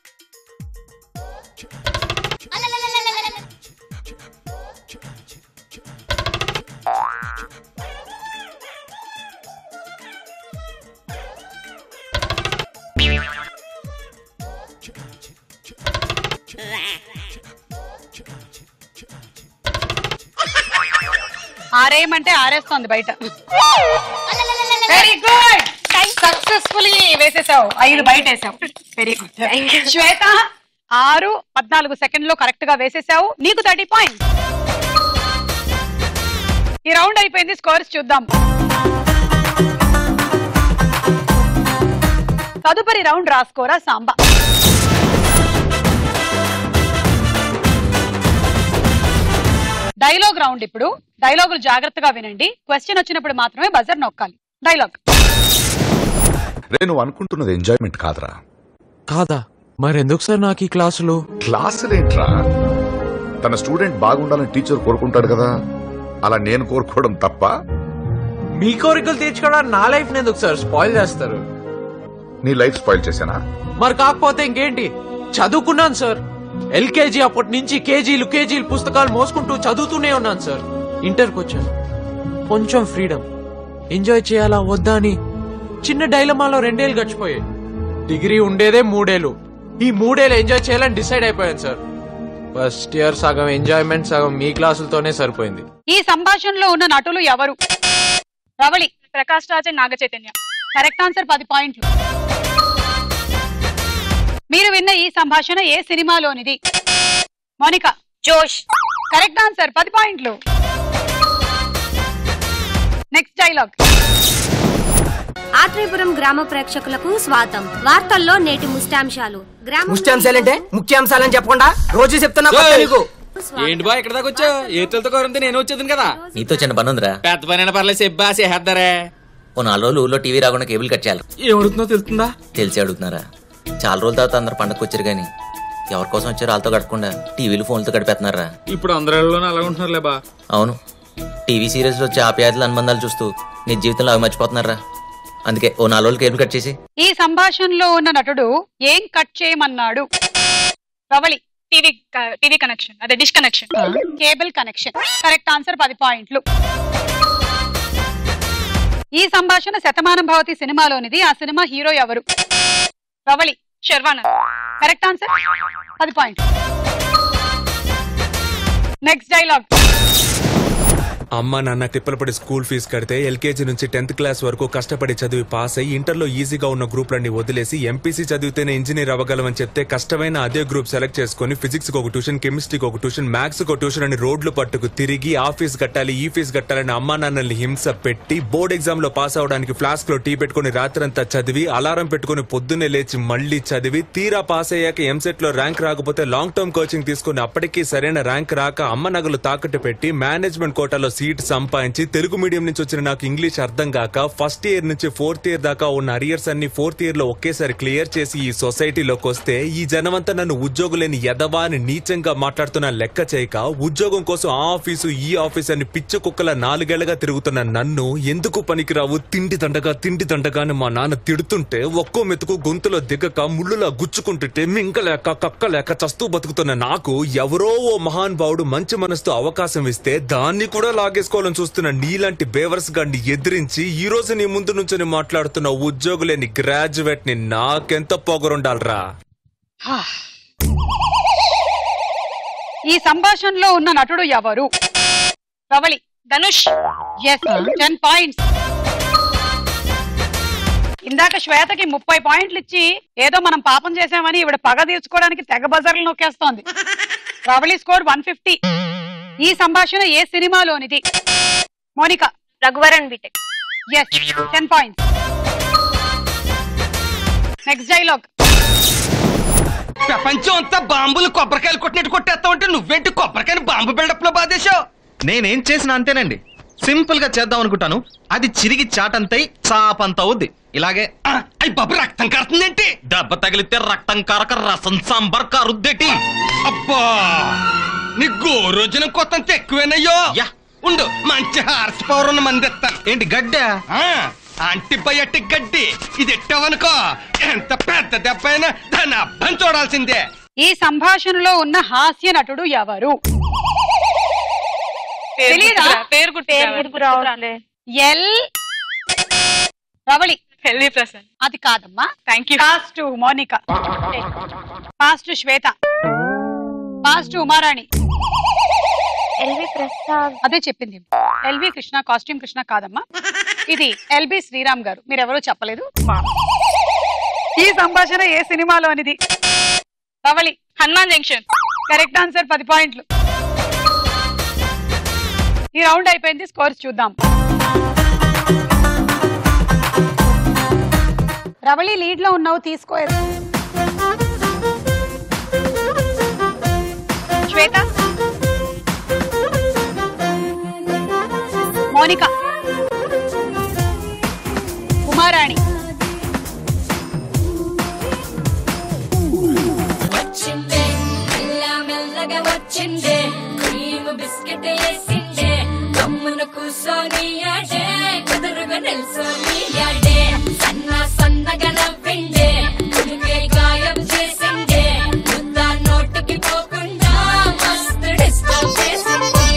ఆరేయమంటే ఆరేస్తోంది బయట వెరీ గుడ్ సక్సెస్ఫుల్లీ వేసేసావు ఐదు బయట వేసావు వెరీ గుడ్ శ్వేత ఆరు పద్నాలుగు సెకండ్ లో కరెక్ట్ గా వేసేసావు నీకు థర్టీ పాయింట్ ఈ రౌండ్ అయిపోయింది స్కోర్స్ చూద్దాం తదుపరి రౌండ్ రాసుకోరా సాంబా డైలాగ్ రౌండ్ ఇప్పుడు డైలాగులు జాగ్రత్తగా వినండి క్వశ్చన్ వచ్చినప్పుడు మాత్రమే బజర్ నొక్కాలి డైలాగ్ రే నువ్వు అనుకుంటున్నది ఎంజాయ్మెంట్ కాదురా కాదా మరెందుకు సార్ నాకు ఈ క్లాసులు క్లాసులేంట్రా తన స్టూడెంట్ బాగుండాలని టీచర్ కోరుకుంటాడు కదా అలా నేను కోరుకోవడం తప్ప మీ కోరికలు తీర్చుకోవడానికి నా లైఫ్ ఎందుకు సార్ స్పాయిల్ చేస్తారు నీ లైఫ్ స్పాయిల్ చేశానా మరి కాకపోతే ఇంకేంటి చదువుకున్నాను సార్ ఎల్కేజీ అప్పటి నుంచి కేజీలు కేజీలు పుస్తకాలు మోసుకుంటూ చదువుతూనే ఉన్నాను సార్ ఇంటర్కి వచ్చాను కొంచెం ఫ్రీడమ్ ఎంజాయ్ చేయాలా వద్దా అని చిన్న డైలమాలో రెండేళ్ళు గడిచిపోయాయి డిగ్రీ ఉండేదే మూడేళ్ళు ఈ మూడేళ్ళు ఎంజాయ్ చేయాలని డిసైడ్ అయిపోయాను సార్ ఫస్ట్ ఇయర్ సగం ఎంజాయ్మెంట్ సగం మీ క్లాసులతోనే సరిపోయింది ఈ సంభాషణలో ఉన్న నటులు ఎవరు Ravali Prakash Raj and Naga Chaitanya correct answer పది పాయింట్లు మీరు విన్న ఈ సంభాషణ ఏ సినిమాలోనిది మోనిక జోష్ కరెక్ట్ ఆన్సర్ పది పాయింట్లు నెక్స్ట్ డైలాగ్ ఆత్రేయపురం గ్రామ ప్రేక్షకులకు స్వాగతం వార్తల్లో నేటి ముఖ్యాంశాలు గ్రామ ముఖ్యాంశాలంటే ముఖ్యాంశాలని చెప్పకుండా రోజు చెప్తున్నా కొత్త నీకు ఏంటి బా ఇక్కడ దాకా వచ్చా ఏతులతో కోరంతే నేను వచ్చేది కదా నీతో చిన్న పని ఉందిరా పెద్ద పనైనా పర్లేదు సెబ్బా చేద్దారే ఓ నాలుగు రోజులు ఊళ్ళో టీవీ రాకుండా కేబుల్ కట్ చేయాలి ఏమడుగుతుందో తెలుస్తుందా తెలిసి అడుగుతున్నారా చాలా రోజుల తర్వాత అందరు పండగకు వచ్చారు కానీ ఎవరి కోసం వచ్చారో వాళ్ళతో గడపకుండా టీవీలు ఫోన్లతో గడిపేస్తున్నారా ఇప్పుడు అందరిలోనూ అలా ఉంటున్నారులే బా అవును టీవీ సీరియల్స్ వచ్చే ఆప్యాయతలు అనుబంధాలు చూస్తూ నీ జీవితంలో అవి మర్చిపోతున్నారా అందుకే ఓ నాలుగు రోజులు కేబుల్ కట్ చేసి ఈ సంభాషణలో ఉన్న నటుడు ఏం కట్ చేయమన్నాడు రవళి టీవీ టీవీ కనెక్షన్ అదే dish connection cable connection correct answer పది పాయింట్లు ఈ సంభాషణ శతమానం భవతి సినిమాలోనిది ఆ సినిమా హీరో ఎవరు రవళి శర్వానా కరెక్ట్ ఆన్సర్ పది పాయింట్ నెక్స్ట్ డైలాగ్ అమ్మ నాన్న తిప్పలపడి స్కూల్ ఫీజు కడితే ఎల్కేజీ నుంచి టెన్త్ క్లాస్ వరకు కష్టపడి చదివి పాస్ అయ్యి ఇంటర్లో ఈజీగా ఉన్న గ్రూప్లన్నీ వదిలేసి ఎంపీసీ చదివితేనే ఇంజనీర్ అవ్వగలమని చెప్తే కష్టమైన అదే గ్రూప్ సెలెక్ట్ చేసుకుని ఫిజిక్స్ ఒక ట్యూషన్ కెమిస్ట్రీకి ఒక ట్యూషన్ మ్యాథ్స్ ఒక ట్యూషన్ అని రోడ్లు పట్టుకు తిరిగి ఆ ఫీజు కట్టాలి ఈ ఫీజు కట్టాలని అమ్మా నాన్నల్ని హింస పెట్టి బోర్డ్ ఎగ్జామ్ లో పాస్ అవడానికి ఫ్లాస్క్ లో టీ పెట్టుకుని రాత్రంతా చదివి అలారం పెట్టుకుని పొద్దున్నే లేచి మళ్ళీ చదివి తీరా పాస్ అయ్యాక ఎంసెట్ లో ర్యాంక్ రాకపోతే లాంగ్ టర్మ్ కోచింగ్ తీసుకుని అప్పటికీ సరైన ర్యాంక్ రాక అమ్మ నగలు తాకట్టు పెట్టి మేనేజ్మెంట్ కోటాలో సీట్ సంపాదించి తెలుగు మీడియం నుంచి వచ్చిన నాకు ఇంగ్లీష్ అర్థం కాక ఫస్ట్ ఇయర్ నుంచి ఫోర్త్ ఇయర్ దాకా ఉన్న అరియర్స్ అన్ని ఫోర్త్ ఇయర్ లో ఒకేసారి క్లియర్ చేసి ఈ సొసైటీలోకి వస్తే ఈ జనమంతా నన్ను ఉద్యోగం లేని ఎదవా అని నీచంగా మాట్లాడుతున్న లెక్క చేయక ఉద్యోగం కోసం ఆ ఆఫీసు ఈ ఆఫీస్ అని పిచ్చి కుక్కల నాలుగేళ్లగా తిరుగుతున్న నన్ను ఎందుకు పనికిరావు తిండి దండగా తిండి దండగా అని మా నాన్న తిడుతుంటే ఒక్కో మెతుకు గొంతులో దిగక ముళ్ళులా గుచ్చుకుంటుంటే మింగలేక కక్కలేక చస్తూ బతుకుతున్న నాకు ఎవరో ఓ మహాన్ భావుడు మంచి మనసుతో అవకాశం ఇస్తే దాన్ని కూడా లాగేసుకోవాలని చూస్తున్న నీలాంటి బేవర్స్ గాడిని ఎదిరించి ఈ రోజు నీ ముందు నుంచి మాట్లాడుతున్న ఉద్యోగులేని గ్రాడ్యుయేట్ ని నాకెంత పొగరుండాలరా హా. ఈ సంభాషణలో ఉన్న నటుడు ఎవరు Ravali Dhanush yes ten points ఇందాక శ్వేతకి ముప్పై పాయింట్లు ఇచ్చి ఏదో మనం పాపం చేశామని ఇవిడ పగ తీర్చుకోవడానికి తెగ బజార్లు నొక్కేస్తోంది రవళి స్కోర్ వన్ ఫిఫ్టీ ఈ సంభాషణ ఏ సినిమాలోనిది Monika Raghuvaran BTech yes ten points next dialogue ప్రపంచం అంతా బాంబులు కొబ్బరికాయలు కొట్టినట్టు కొట్టేస్తా ఉంటే నువ్వేంటి కొబ్బరికాయని బాంబు బిల్డప్ లో బాధేశావు నేనేం చేసిన అంతేనండి సింపుల్ గా చేద్దాం అనుకుంటాను అది చిరిగి చాటంతై చాపంత అవుద్ది ఇలాగే అయ్యి బాబు రక్తం కారుతుందేంటి దెబ్బ తగిలితే రక్తం కారక రసం సాంబార్ కారుద్దేటి అబ్బా నీ గోరోజనం కొత్త ఎక్కువేనయ్యో ఉండు మంచి హార్స్ పవర్ ఉన్న మంది ఇస్తాను ఏంటి గడ్డ యాంటీబయాటిక్ గడ్డి ఇది ఎట్టావనుకో ఎంత పెద్ద దెబ్బ అయినా దాన్ని అబ్బం చూడాల్సిందే ఈ సంభాషణలో ఉన్న హాస్య నటుడు ఎవరు తెలీదా పేరు గుర్తు రావట్లే. ఎల్ రవళి హెల్దీ ప్రసన్ అది కాదమ్మా thank you pass to Monika pass to Shweta pass to Umarani LV Prasad అదే చెప్పింది ఎల్వి కృష్ణ కాస్ట్యూమ్ కృష్ణ కాదమ్మా ఇది ఎల్బి శ్రీరామ్ గారు మీరెవరూ చెప్పలేదు ఈ సంభాషణ ఏ సినిమాలోనిది Ravali Hanuman junction correct answer పది పాయింట్లు ఈ రౌండ్ అయిపోయింది స్కోర్స్ చూద్దాం రవళి లీడ్ లో ఉన్నావు తీసుకో శ్వేత మోనిక కుమారాణి వచ్చిందే మెల్ల మెల్లగా వచ్చిందే క్రీమ్ బిస్కెట్ వేసిందే గమ్మున కూసోని ఆడే కుదురుగా నిల్సోని ఆడే సన్న సన్నగా నవ్విండే కుడికే గాయం చేసిందే ముద్ద నోటికి పోకుండా మస్తు డిస్టర్బ్ చేసిందే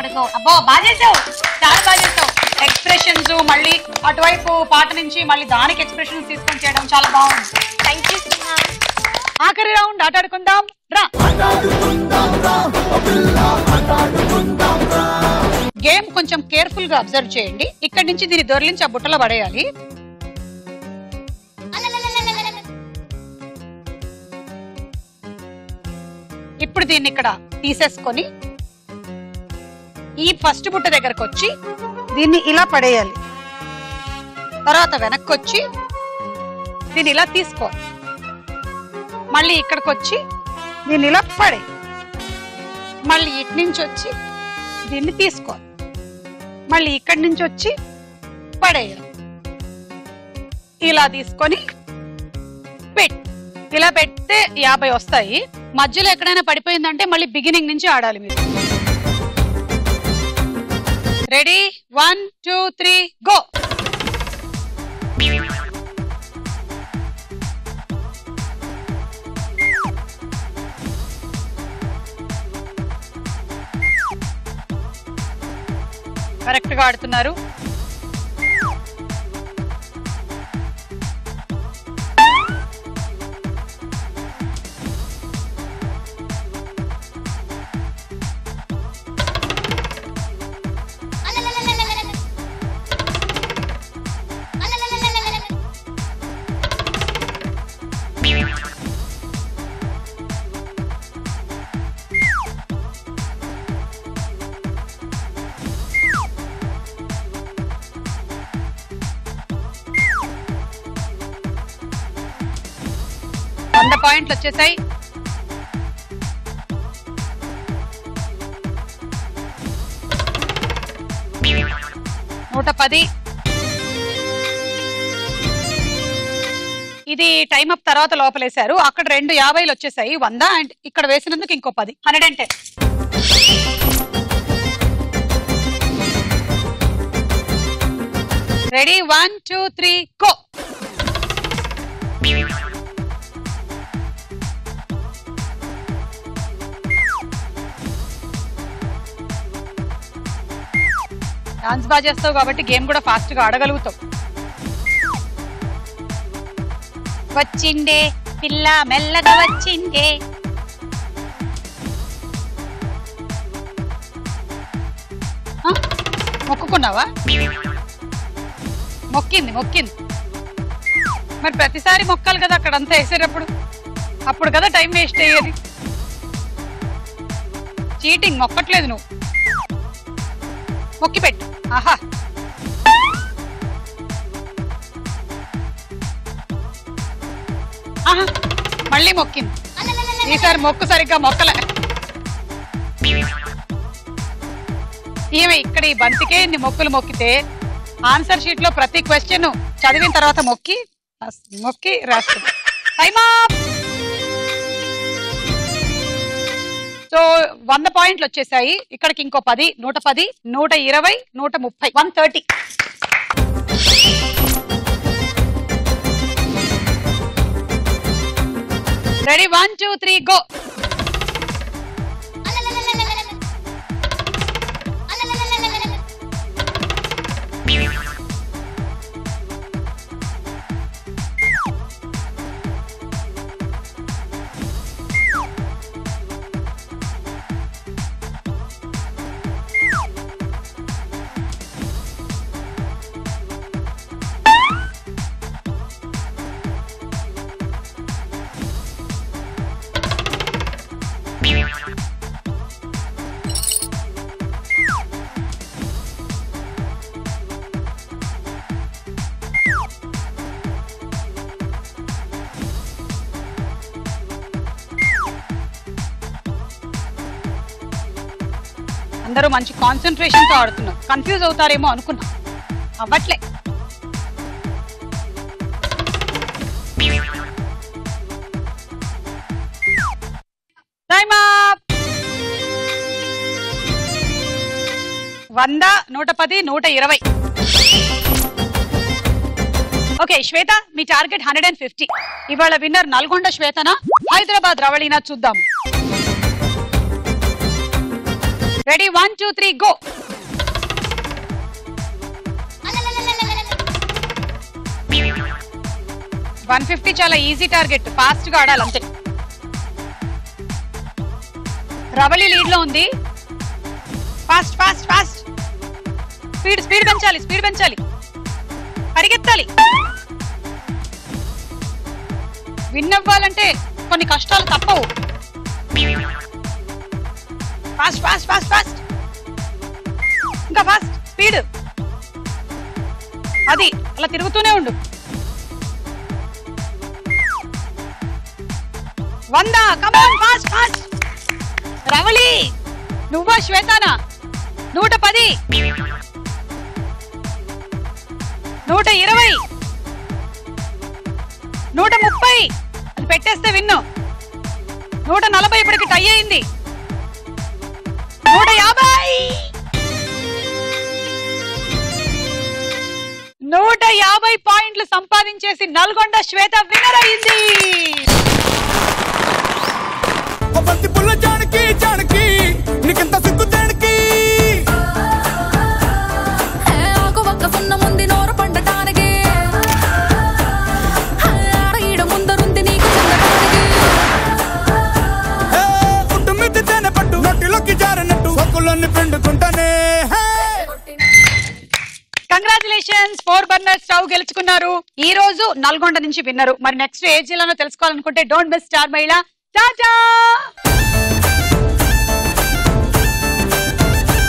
పడుకో అబ్బో బాగా చేసావు చాలా బాగా చేసావు ఎక్స్ప్రెషన్స్ మళ్ళీ అటువైపు పాట నుంచి మళ్ళీ దానికి ఎక్స్ప్రెషన్స్ తీసుకొని చేయడం చాలా బాగుంది థ్యాంక్ యూ ఆఖరి రౌండ్ ఆటాడుకుందాం రా గేమ్ కొంచెం కేర్ఫుల్ గా అబ్జర్వ్ చేయండి ఇక్కడ నుంచి దీన్ని దొరిలించి ఆ బుట్టలో పడేయాలి ఇప్పుడు దీన్ని ఇక్కడ తీసేసుకొని ఈ ఫస్ట్ బుట్ట దగ్గరకు వచ్చి దీన్ని ఇలా పడేయాలి తర్వాత వెనక్కి వచ్చి దీన్ని ఇలా తీసుకోవాలి మళ్ళీ ఇక్కడికి వచ్చి దీన్ని ఇలా పడే మళ్ళీ ఇటు నుంచి వచ్చి దీన్ని తీసుకోవాలి మళ్ళీ ఇక్కడి నుంచి వచ్చి పడేయాలి ఇలా తీసుకొని పెట్ ఇలా పెడితే యాభై వస్తాయి మధ్యలో ఎక్కడైనా పడిపోయిందంటే మళ్ళీ బిగినింగ్ నుంచి ఆడాలి మీరు ready one two three go correct గా ఆడుతున్నారు వంద పాయింట్లు వచ్చేసాయి నూట పది ఇది టైం అప్ తర్వాత లోపలేశారు అక్కడ రెండు యాభైలు వచ్చేసాయి వంద అండ్ ఇక్కడ వేసినందుకు ఇంకో పది hundred and ten ready one two three go dance బాగా చేస్తావు కాబట్టి గేమ్ కూడా ఫాస్ట్ గా ఆడగలుగుతావు వచ్చిండే పిల్ల మెల్లగా వచ్చిండే ఆ? మొక్కుకున్నావా మొక్కింది మొక్కింది మరి ప్రతిసారి మొక్కాలి కదా అక్కడ అంతా వేసేటప్పుడు అప్పుడు కదా టైం వేస్ట్ అయ్యేది చీటింగ్ మొక్కట్లేదు నువ్వు మొక్కి పెట్టు ఆహా ఆహా మళ్ళీ మొక్కింది ఈసారి మొక్కు సరిగ్గా మొక్కలే ఈమె ఇక్కడ ఈ బంతికే ఇన్ని మొక్కులు మొక్కితే ఆన్సర్ షీట్ లో ప్రతి క్వశ్చన్ చదివిన తర్వాత మొక్కి మొక్కి రాస్తుంది టైమ్ సో వంద పాయింట్లు వచ్చేసాయి ఇక్కడికి ఇంకో పది నూట పది నూట ఇరవై నూట ముప్పై one thirty ready one two three go అందరూ మంచి కాన్సన్ట్రేషన్ తో ఆడుతున్నారు కన్ఫ్యూజ్ అవుతారేమో అనుకున్నా అవ్వట్లే Time up. వంద నూట పది నూట ఇరవై ఓకే శ్వేత మీ టార్గెట్ హండ్రెడ్ అండ్ ఫిఫ్టీ ఇవాళ విన్నర్ నల్గొండ శ్వేతనా హైదరాబాద్ రవళినా చూద్దాం ready one two three go one fifty చాలా ఈజీ టార్గెట్ ఫాస్ట్ గా ఆడాలి అంతే రవళి లీడ్ లో ఉంది fast fast fast speed speed పెంచాలి స్పీడ్ పెంచాలి పరిగెత్తాలి విన్ అవ్వాలంటే కొన్ని కష్టాలు తప్పవు ఫాస్ట్ ఫాస్ట్ ఫాస్ట్ ఫాస్ట్ ఇంకా ఫాస్ట్ స్పీడ్ అది అలా తిరుగుతూనే ఉండు వంద కమాన్ ఫాస్ట్ ఫాస్ట్ రవళి నువ్వా శ్వేతానా నూట పది నూట ఇరవై నూట ముప్పై అది పెట్టేస్తే విన్ను నూట నలభై ఇప్పటికి టై అయింది నూట యాభై నూట యాభై పాయింట్లు సంపాదించేసి నల్గొండ శ్వేత విన్నర్ అయింది బంతి పుల్ల జానకి జానకి నీకెంత సిగ్గు దేనికి ఆకు ఒక్క సున్న ముందు నోరు పండటానికి ఆడ ఈడ ముందరుంది నీకు పుట్టు మిద్ది తేనె పట్టు నొట్టిలోకి జారినట్టు సొక్కులన్నీ పిండుకుంటానే కంగ్రాచులేషన్స్ ఫోర్ బర్నర్ స్టవ్ గెలుచుకున్నారు ఈ రోజు నల్గొండ నుంచి విన్నరు మరి నెక్స్ట్ ఏ జిల్లాలో తెలుసుకోవాలనుకుంటే డోంట్ మిస్ స్టార్ మహిళ టాటా